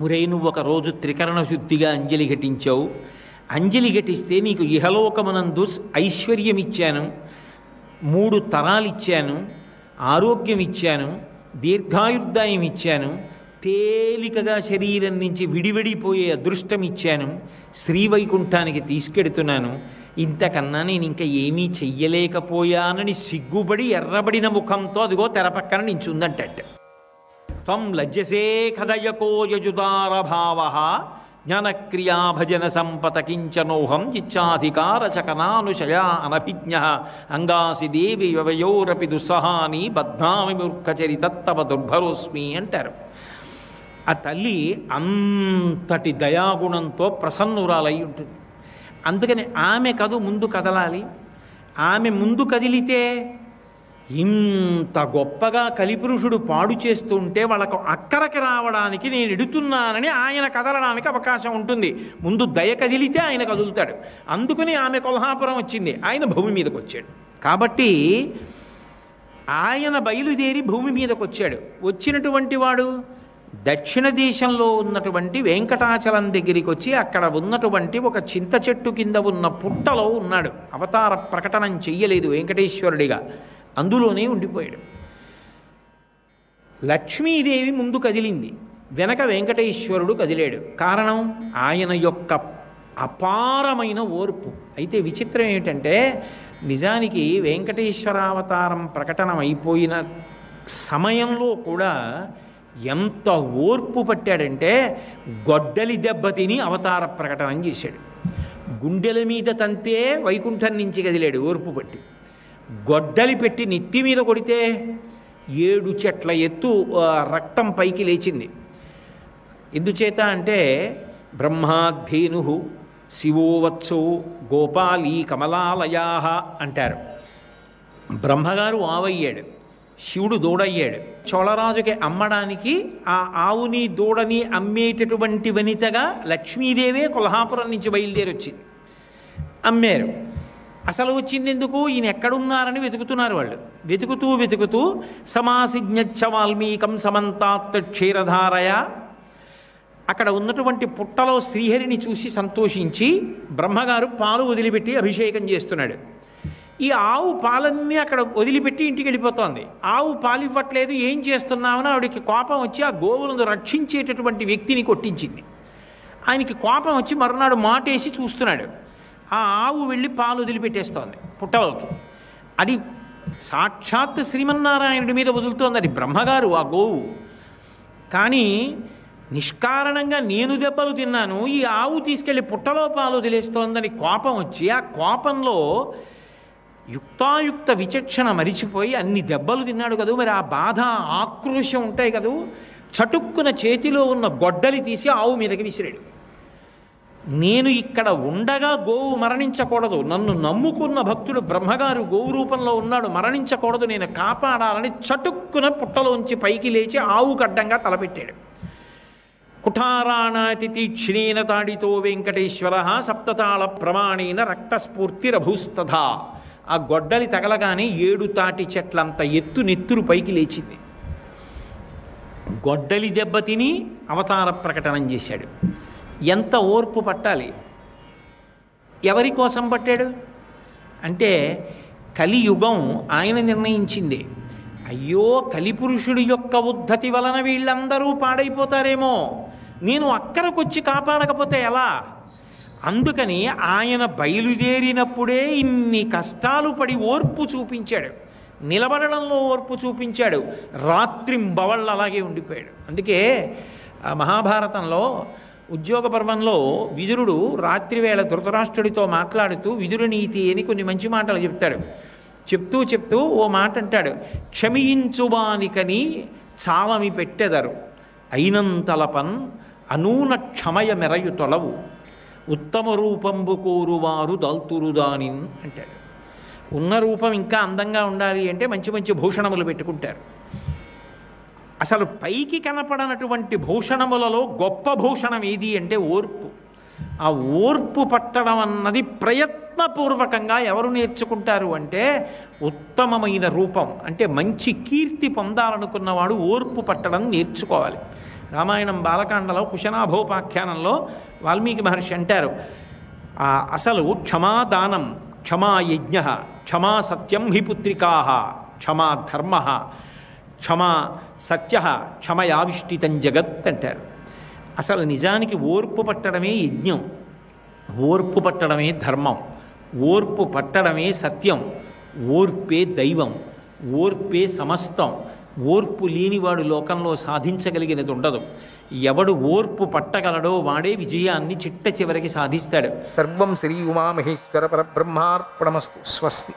ఒరే నువ్వు ఒక రోజు త్రికరణ శుద్ధిగా అంజలి ఘటించావు అంజలి ఘటిస్తే నీకు ఇహలోకమునందు ఐశ్వర్యం ఇచ్చాను మూడు తరాలు ఇచ్చాను ఆరోగ్యం ఇచ్చాను దీర్ఘాయుర్దాయం ఇచ్చాను తేలికగా శరీరం నుంచి విడివిడిపోయే అదృష్టం ఇచ్చాను శ్రీవైకుంఠానికి తీసుకెడుతున్నాను ఇంతకన్నా నేను ఇంకా ఏమీ చెయ్యలేకపోయానని సిగ్గుబడి ఎర్రబడిన ముఖంతో అదిగో తెర పక్కన నించుందంటట త్వం లజ్జసే కదయకో యజుదార భావ జ్ఞానక్రియా భజన సంపత కించనోహం ఇచ్చాధికార చకనానుశయా అనభిజ్ఞ అంగాసి దేవి వ్యవయోరపి దుస్సహాని బద్నామి మూర్ఖచరితత్తవ దుర్భరోస్మి అంటారు ఆ తల్లి అంతటి దయాగుణంతో ప్రసన్నురాలై ఉంటుంది అందుకని ఆమె కదు ముందు కదలాలి ఆమె ముందు కదిలితే ఇంత గొప్పగా కలిపురుషుడు పాడు చేస్తుంటే వాళ్ళకు అక్కరకి రావడానికి నేను ఎడుతున్నానని ఆయన కదలడానికి అవకాశం ఉంటుంది ముందు దయ కదిలితే ఆయన కదులుతాడు అందుకని ఆమె కొల్హాపురం వచ్చింది ఆయన భూమి మీదకి వచ్చాడు కాబట్టి ఆయన బయలుదేరి భూమి మీదకి వచ్చాడు వచ్చినటువంటి వాడు దక్షిణ దేశంలో ఉన్నటువంటి వెంకటాచలం దగ్గరికి వచ్చి అక్కడ ఉన్నటువంటి ఒక చింత చెట్టు కింద ఉన్న పుట్టలో ఉన్నాడు అవతార ప్రకటనం చెయ్యలేదు వెంకటేశ్వరుడిగా అందులోనే ఉండిపోయాడు లక్ష్మీదేవి ముందు కదిలింది వెనక వెంకటేశ్వరుడు కదిలాడు కారణం ఆయన యొక్క అపారమైన ఓర్పు అయితే విచిత్రం ఏమిటంటే నిజానికి వెంకటేశ్వరావతారం ప్రకటన అయిపోయిన సమయంలో కూడా ఎంత ఓర్పు పట్టాడంటే గొడ్డలి దెబ్బతిని అవతార ప్రకటన చేశాడు గుండెల మీద తంతే వైకుంఠం నుంచి కదిలాడు ఓర్పు పట్టి గొడ్డలి పెట్టి నెత్తి మీద కొడితే ఏడు చెట్ల ఎత్తు ఆ, రక్తం పైకి లేచింది ఎందుచేత అంటే బ్రహ్మాధేను శివోవత్సో గోపాలీ కమలాలయా అంటారు బ్రహ్మగారు ఆవయ్యాడు శివుడు దూడయ్యాడు చోళరాజుకి అమ్మడానికి ఆ ఆవుని దూడని అమ్మేటటువంటి వనితగా లక్ష్మీదేవే కొల్హాపురం నుంచి బయలుదేరి వచ్చింది అమ్మారు అసలు వచ్చింది ఎందుకు ఈయన ఎక్కడున్నారని వెతుకుతున్నారు వాళ్ళు వెతుకుతూ వెతుకుతూ సమాసిజ్ఞచ్చ వాల్మీకం సమంతాత్ క్షీరధారయ అక్కడ ఉన్నటువంటి పుట్టలో శ్రీహరిని చూసి సంతోషించి బ్రహ్మగారు పాలు వదిలిపెట్టి అభిషేకం చేస్తున్నాడు ఈ ఆవు పాలన్నీ అక్కడ వదిలిపెట్టి ఇంటికి వెళ్ళిపోతోంది ఆవు పాలు ఇవ్వట్లేదు ఏం చేస్తున్నామని ఆవిడకి కోపం వచ్చి ఆ గోవులను రక్షించేటటువంటి వ్యక్తిని కొట్టించింది ఆయనకి కోపం వచ్చి మరునాడు మాటేసి చూస్తున్నాడు ఆ ఆవు వెళ్ళి పాలు వదిలిపెట్టేస్తోంది పుట్టలోకి అది సాక్షాత్ శ్రీమన్నారాయణుడి మీద వదులుతోంది అది బ్రహ్మగారు ఆ గోవు కానీ నిష్కారణంగా నేను దెబ్బలు తిన్నాను ఈ ఆవు తీసుకెళ్లి పుట్టలో పాలు వదిలేస్తోందని కోపం వచ్చి ఆ కోపంలో యుక్తాయుక్త విచక్షణ మరిచిపోయి అన్ని దెబ్బలు తిన్నాడు కదూ మరి ఆ బాధ ఆక్రోశం ఉంటాయి కదూ చటుక్కున చేతిలో ఉన్న గొడ్డలి తీసి ఆవు మీదకి విసిరాడు నేను ఇక్కడ ఉండగా గోవు మరణించకూడదు నన్ను నమ్ముకున్న భక్తుడు బ్రహ్మగారు గోవు రూపంలో ఉన్నాడు మరణించకూడదు నేను కాపాడాలని చటుక్కున పుట్టలోంచి పైకి లేచి ఆవు గడ్డంగా తలపెట్టాడు కుఠారాణాతి తీక్ష్ణేన తాడితో వెంకటేశ్వర సప్తతాళ ప్రమాణేన రక్తస్ఫూర్తిరభూస్తథా ఆ గొడ్డలి తగలగానే ఏడు తాటి చెట్లంత ఎత్తు నెత్తురు పైకి లేచింది గొడ్డలి దెబ్బతిని అవతార ప్రకటనం చేశాడు ఎంత ఓర్పు పట్టాలి ఎవరి కోసం పట్టాడు అంటే కలియుగం ఆయన నిర్ణయించింది అయ్యో కలిపురుషుడి యొక్క ఉద్ధతి వలన వీళ్ళందరూ పాడైపోతారేమో నేను అక్కడికొచ్చి కాపాడకపోతే ఎలా అందుకని ఆయన బయలుదేరినప్పుడే ఇన్ని కష్టాలు పడి ఓర్పు చూపించాడు నిలబడడంలో ఓర్పు చూపించాడు రాత్రింబవళ్ళు అలాగే ఉండిపోయాడు అందుకే ఆ మహాభారతంలో ఉద్యోగ పర్వంలో విదురుడు రాత్రివేళ ధృతరాష్ట్రుడితో మాట్లాడుతూ విదురు నీతి అని కొన్ని మంచి మాటలు చెప్తాడు చెప్తూ చెప్తూ ఓ మాట అంటాడు క్షమించువానికని చాలమి పెట్టెదరు అయినంతలపన్ అనూన క్షమయ మెరయు తొలవు ఉత్తమ రూపంబు కోరువారు దల్తురు దానిన్ అంటాడు ఉన్న రూపం ఇంకా అందంగా ఉండాలి అంటే మంచి మంచి భూషణములు పెట్టుకుంటారు అసలు పైకి కనపడనటువంటి భూషణములలో గొప్ప భూషణం ఏది అంటే ఓర్పు ఆ ఓర్పు పట్టడం అన్నది ప్రయత్నపూర్వకంగా ఎవరు నేర్చుకుంటారు అంటే ఉత్తమమైన రూపం అంటే మంచి కీర్తి పొందాలనుకున్నవాడు ఓర్పు పట్టడం నేర్చుకోవాలి రామాయణం బాలకాండలో కుశనాభోపాఖ్యానంలో వాల్మీకి మహర్షి అంటారు ఆ అసలు క్షమాదానం క్షమా యజ్ఞ క్షమా సత్యం హి పుత్రికా క్షమా ధర్మ క్షమా సత్య క్షమయావిష్టితం జగత్ అంటారు అసలు నిజానికి ఓర్పు పట్టడమే యజ్ఞం ఓర్పు పట్టడమే ధర్మం ఓర్పు పట్టడమే సత్యం ఓర్పే దైవం ఓర్పే సమస్తం ఓర్పు లేనివాడు లోకంలో సాధించగలిగినది ఉండదు ఎవడు ఓర్పు పట్టగలడో వాడే విజయాన్ని చిట్ట చివరికి సాధిస్తాడు సర్వం శ్రీ ఉమామహేశ్వర పరబ్రహ్మార్పణమస్తు స్వస్తి